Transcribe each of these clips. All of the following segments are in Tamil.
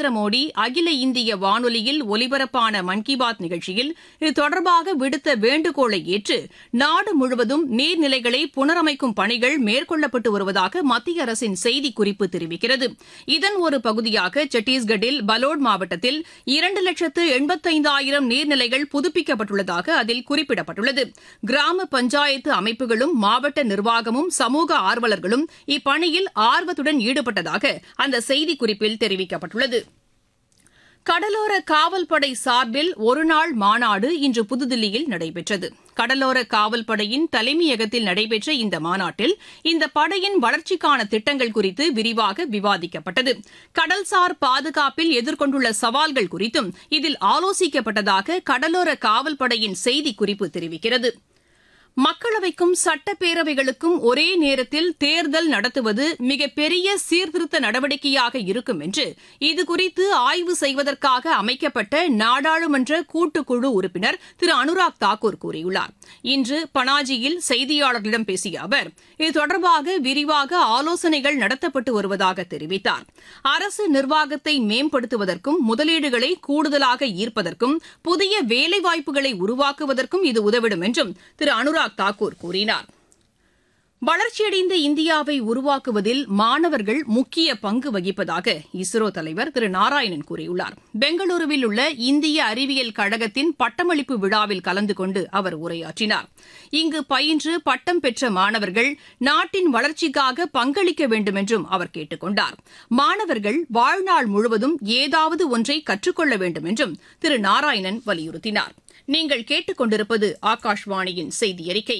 நரேந்திர மோடி அகில இந்திய வானொலியில் ஒலிபரப்பான மன் கி பாத் நிகழ்ச்சியில் இது தொடர்பாக விடுத்த வேண்டுகோளை ஏற்று நாடு முழுவதும் நீர்நிலைகளை புனரமைக்கும் பணிகள் மேற்கொள்ளப்பட்டு வருவதாக மத்திய அரசின் செய்திக்குறிப்பு தெரிவிக்கிறது இதன் ஒரு பகுதியாக சத்தீஸ்கட்டில் பலோட் மாவட்டத்தில் இரண்டு லட்சத்து எண்பத்தைந்தாயிரம் நீர்நிலைகள் புதுப்பிக்கப்பட்டுள்ளதாக அதில் குறிப்பிடப்பட்டுள்ளது கிராம பஞ்சாயத்து அமைப்புகளும் மாவட்ட நிர்வாகமும் சமூக ஆர்வலர்களும் இப்பணியில் ஆர்வத்துடன் ஈடுபட்டதாக அந்த செய்திக்குறிப்பில் தெரிவிக்கப்பட்டுள்ளது கடலோர காவல்படை சார்பில் ஒருநாள் மாநாடு இன்று புதுதில்லியில் நடைபெற்றது கடலோர காவல்படையின் தலைமையகத்தில் நடைபெற்ற இந்த மாநாட்டில் இந்த படையின் வளர்ச்சிக்கான திட்டங்கள் குறித்து விரிவாக விவாதிக்கப்பட்டது கடல்சார் பாதுகாப்பில் எதிர்கொண்டுள்ள சவால்கள் குறித்தும் இதில் ஆலோசிக்கப்பட்டதாக கடலோர காவல்படையின் செய்திக்குறிப்பு தெரிவிக்கிறது மக்களவைக்கும் சட்டப்பேரவைகளுக்கும் ஒரே நேரத்தில் தேர்தல் நடத்துவது மிகப்பெரிய சீர்திருத்த நடவடிக்கையாக இருக்கும் என்று இதுகுறித்து ஆய்வு செய்வதற்காக அமைக்கப்பட்ட நாடாளுமன்ற கூட்டுக்குழு உறுப்பினர் திரு அனுராக் தாக்கூர் கூறியுள்ளார் இன்று பனாஜியில் செய்தியாளர்களிடம் பேசிய அவர் இது தொடர்பாக விரிவாக ஆலோசனைகள் நடத்தப்பட்டு வருவதாக தெரிவித்தார் அரசு நிர்வாகத்தை மேம்படுத்துவதற்கும் முதலீடுகளை கூடுதலாக ஈர்ப்பதற்கும் புதிய வேலைவாய்ப்புகளை உருவாக்குவதற்கும் இது உதவிடும் என்றும் திரு அனுராக் அனுராக் தாக்கூர் கூறினார் வளர்ச்சியடைந்த இந்தியாவை உருவாக்குவதில் மாணவர்கள் முக்கிய பங்கு வகிப்பதாக இஸ்ரோ தலைவர் திரு நாராயணன் கூறியுள்ளார் பெங்களூருவில் உள்ள இந்திய அறிவியல் கழகத்தின் பட்டமளிப்பு விழாவில் கலந்து கொண்டு அவர் உரையாற்றினார் இங்கு பயின்று பட்டம் பெற்ற மாணவர்கள் நாட்டின் வளர்ச்சிக்காக பங்களிக்க வேண்டும் என்றும் அவர் கேட்டுக் கொண்டார் மாணவர்கள் வாழ்நாள் முழுவதும் ஏதாவது ஒன்றை கற்றுக்கொள்ள வேண்டும் என்றும் திரு நாராயணன் வலியுறுத்தினார் நீங்கள் கேட்டுக்கொண்டிருப்பது ஆகாஷ்வாணியின் செய்தி அறிக்கை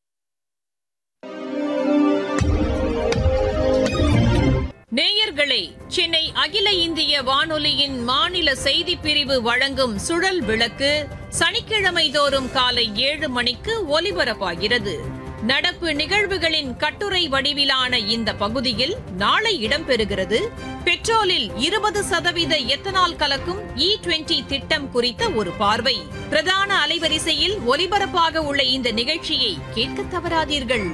நேயர்களே சென்னை அகில இந்திய வானொலியின் மாநில செய்திப் பிரிவு வழங்கும் சுழல் விளக்கு சனிக்கிழமை தோறும் காலை ஏழு மணிக்கு ஒலிபரப்பாகிறது நடப்பு நிகழ்வுகளின் கட்டுரை வடிவிலான இந்த பகுதியில் நாளை இடம்பெறுகிறது பெட்ரோலில் இருபது சதவீத எத்தனால் கலக்கும் இ டுவெண்டி திட்டம் குறித்த ஒரு பார்வை பிரதான அலைவரிசையில் ஒலிபரப்பாக உள்ள இந்த நிகழ்ச்சியை கேட்க தவறாதீர்கள்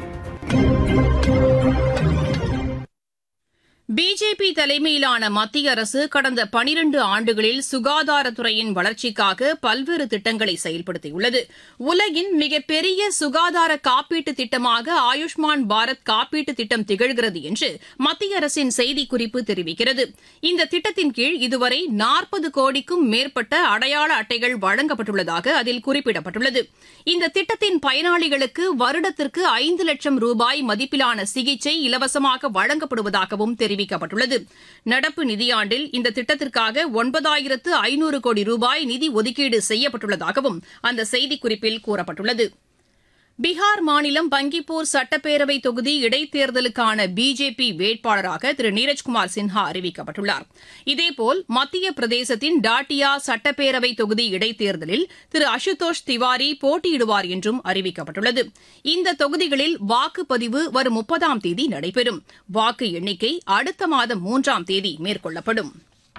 பிஜேபி தலைமையிலான மத்திய அரசு கடந்த பனிரண்டு ஆண்டுகளில் சுகாதாரத்துறையின் வளர்ச்சிக்காக பல்வேறு திட்டங்களை செயல்படுத்தியுள்ளது உலகின் மிகப்பெரிய சுகாதார காப்பீட்டு திட்டமாக ஆயுஷ்மான் பாரத் காப்பீட்டு திட்டம் திகழ்கிறது என்று மத்திய அரசின் செய்திக்குறிப்பு தெரிவிக்கிறது இந்த திட்டத்தின் கீழ் இதுவரை நாற்பது கோடிக்கும் மேற்பட்ட அடையாள அட்டைகள் வழங்கப்பட்டுள்ளதாக அதில் குறிப்பிடப்பட்டுள்ளது இந்த திட்டத்தின் பயனாளிகளுக்கு வருடத்திற்கு ஐந்து லட்சம் ரூபாய் மதிப்பிலான சிகிச்சை இலவசமாக வழங்கப்படுவதாகவும் தெரிவிக்கப்பட்டுள்ளது தெரிவிக்கப்பட்டுள்ளது நடப்பு நிதியாண்டில் இந்த திட்டத்திற்காக ஒன்பதாயிரத்து ஐநூறு கோடி ரூபாய் நிதி ஒதுக்கீடு செய்யப்பட்டுள்ளதாகவும் அந்த செய்திக்குறிப்பில் கூறப்பட்டுள்ளது பீகார் மாநிலம் பங்கிப்பூர் சட்டப்பேரவை தொகுதி இடைத்தேர்தலுக்கான பிஜேபி வேட்பாளராக திரு நீரஜ்குமார் சின்ஹா அறிவிக்கப்பட்டுள்ளார் இதேபோல் மத்திய பிரதேசத்தின் டாட்டியா சட்டப்பேரவை தொகுதி இடைத்தேர்தலில் திரு அசுதோஷ் திவாரி போட்டியிடுவார் என்றும் அறிவிக்கப்பட்டுள்ளது இந்த தொகுதிகளில் வாக்குப்பதிவு வரும் முப்பதாம் தேதி நடைபெறும் வாக்கு எண்ணிக்கை அடுத்த மாதம் மூன்றாம் தேதி மேற்கொள்ளப்படும்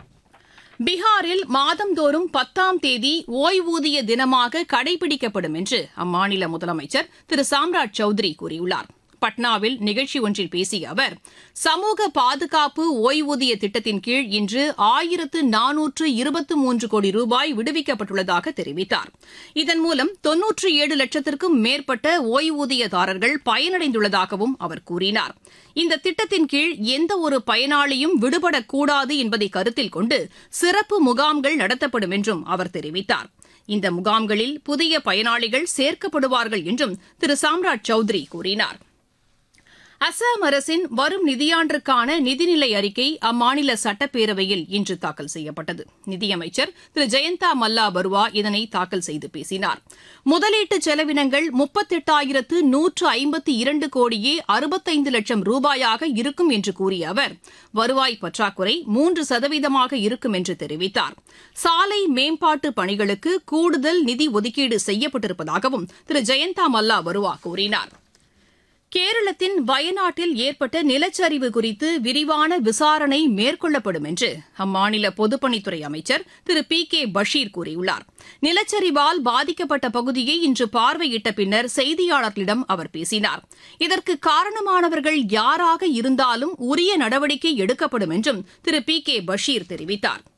பீகாரில் மாதந்தோறும் பத்தாம் தேதி ஓய்வூதிய தினமாக கடைபிடிக்கப்படும் என்று அம்மாநில முதலமைச்சர் திரு சாம்ராஜ் சௌத்ரி கூறியுள்ளார் பட்னாவில் நிகழ்ச்சி ஒன்றில் பேசிய அவர் சமூக பாதுகாப்பு ஓய்வூதிய திட்டத்தின் கீழ் இன்று ஆயிரத்து நானூற்று இருபத்து மூன்று கோடி ரூபாய் விடுவிக்கப்பட்டுள்ளதாக தெரிவித்தார் இதன் மூலம் தொன்னூற்றி ஏழு லட்சத்திற்கும் மேற்பட்ட ஓய்வூதியதாரர்கள் பயனடைந்துள்ளதாகவும் அவர் கூறினார் இந்த திட்டத்தின் கீழ் எந்த ஒரு பயனாளியும் விடுபடக்கூடாது என்பதை கருத்தில் கொண்டு சிறப்பு முகாம்கள் நடத்தப்படும் என்றும் அவர் தெரிவித்தார் இந்த முகாம்களில் புதிய பயனாளிகள் சேர்க்கப்படுவார்கள் என்றும் திரு சாம்ராஜ் சௌத்ரி கூறினார் அசாம் அரசின் வரும் நிதியாண்டிற்கான நிதிநிலை அறிக்கை அம்மாநில சட்டப்பேரவையில் இன்று தாக்கல் செய்யப்பட்டது நிதியமைச்சர் திரு ஜெயந்தா மல்லா பருவா இதனை தாக்கல் செய்து பேசினார் முதலீட்டு செலவினங்கள் முப்பத்தெட்டாயிரத்து நூற்று ஐம்பத்தி இரண்டு கோடியே அறுபத்தைந்து லட்சம் ரூபாயாக இருக்கும் என்று கூறிய அவர் வருவாய் பற்றாக்குறை மூன்று சதவீதமாக இருக்கும் என்று தெரிவித்தார் சாலை மேம்பாட்டு பணிகளுக்கு கூடுதல் நிதி ஒதுக்கீடு செய்யப்பட்டிருப்பதாகவும் திரு ஜெயந்தா மல்லா பருவா கூறினார் கேரளத்தின் வயநாட்டில் ஏற்பட்ட நிலச்சரிவு குறித்து விரிவான விசாரணை மேற்கொள்ளப்படும் என்று அம்மாநில பொதுப்பணித்துறை அமைச்சர் திரு பி கே பஷீர் கூறியுள்ளார் நிலச்சரிவால் பாதிக்கப்பட்ட பகுதியை இன்று பார்வையிட்ட பின்னர் செய்தியாளர்களிடம் அவர் பேசினார் இதற்கு காரணமானவர்கள் யாராக இருந்தாலும் உரிய நடவடிக்கை எடுக்கப்படும் என்றும் திரு பி கே பஷீர் தெரிவித்தார்